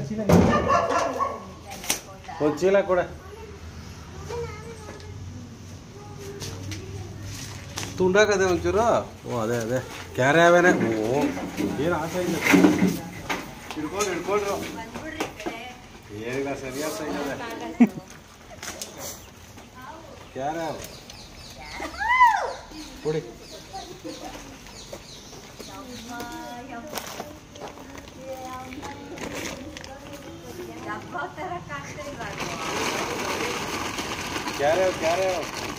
ಒಂದು ಚೀಲ ಕೊಡ ತುಂಡಾಕದೆ ಒಂಚೂರು ಓ ಅದೇ ಅದೇ ಕ್ಯಾರೆ ಅವೇನೆ ಓ ಏನು ಆಸೆ ಇಲ್ಲ ಹಿಡ್ಕೊಂಡು ಹಿಡ್ಕೊಂಡ್ರು ಏನಿಲ್ಲ ಸರಿಯಾದ ಸೈಜ್ ಅದೇ ಕ್ಯಾರೆ ಅವು ಕೊಡಿ ಕ್ಯಾರೆ ಅವು ಕ್ಯಾರೆ ಅವು